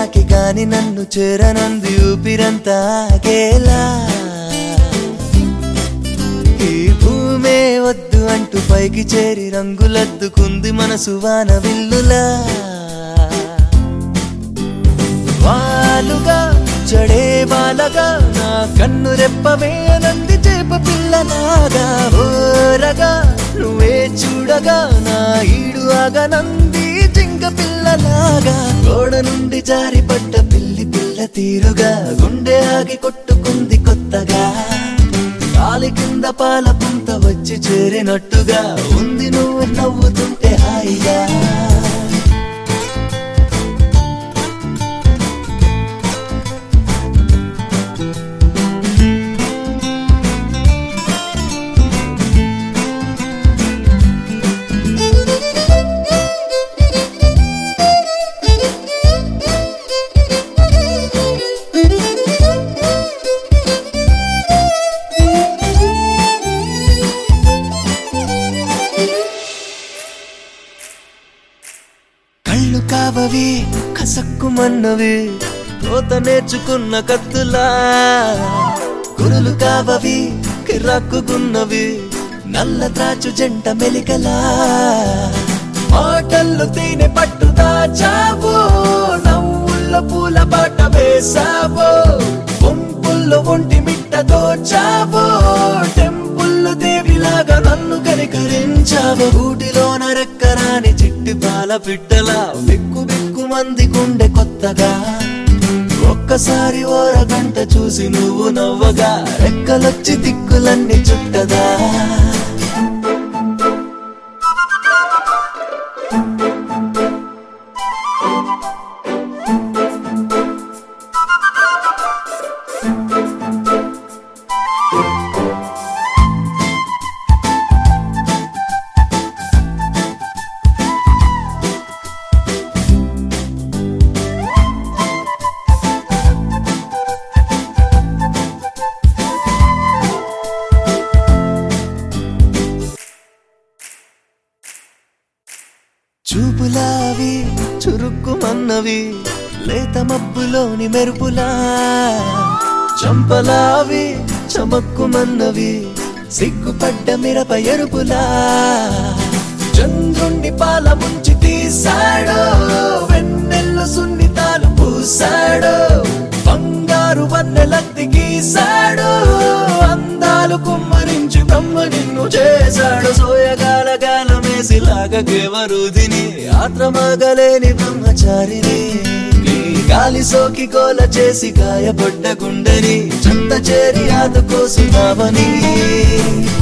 తాకి గాని నన్ను చేరనంది ఊపిరంతా ఆగేలా ఈ భూమే వద్దు అంటూ పైకి చేరి రంగులద్దుకుంది మనసు వాన విల్లులా వాలుగా చడే వాలగా నా కన్ను రెప్పవే నంది చేప పిల్లలాగా ఓరగా నువ్వే చూడగా నా ఈడు ఆగా నంది జింక పిల్లలాగా గోడ నుండి జారి పడ్డ పిల్లి పిల్ల తీరుగా గుండె ఆగి కొట్టుకుంది కొత్తగా కాలి కింద పాల పుంత వచ్చి చేరినట్టుగా ఉంది నువ్వు నవ్వుతుంటే హాయిగా కళ్ళు కావవి కసక్కుమన్నవి కోత నేర్చుకున్న కత్తులా గురులు కావవి కిరాక్కున్నవి నల్ల త్రాచు జంట మెలికలా మాటల్లో తేనె పట్టు దాచావు నవ్వుల్లో పూల బాట వేసావు గుంపుల్లో ఒంటి మిట్ట దోచావు టెంపుల్లో దేవిలాగా నన్ను కనికరించావు గూటిలోన రెక్కరాని చిట్టి పాల పిట్టలా బిక్కు బిక్కు మంది గుండె కొత్తగా ఒక్కసారి ఓరగంట చూసి నువ్వు నవ్వగా రెక్కలొచ్చి దిక్కులన్నీ చుట్టదా చూపులావి చురుక్కుమన్నవి లేత మబ్బులోని మెరుపులా చంపలావి చమక్కుమన్నవి సిగ్గుపడ్డ మిరప ఎరుపులా చంద్రుణ్ణి పాల ముంచి తీసాడు వెన్నెల్లు సున్నితాలు పూసాడు బంగారు వన్నెలత్తి గీసాడు అందాలు కుమ్మరించి బ్రహ్మ నిన్ను చేశాడు సోయగాల గాలమేసి లాగకేవరుదిని ఆత్రమాగలేని బ్రహ్మచారిని నీ గాలి సోకి కోల చేసి గాయపడ్డ గుండెని చెంత చేరి ఆదుకోసినావని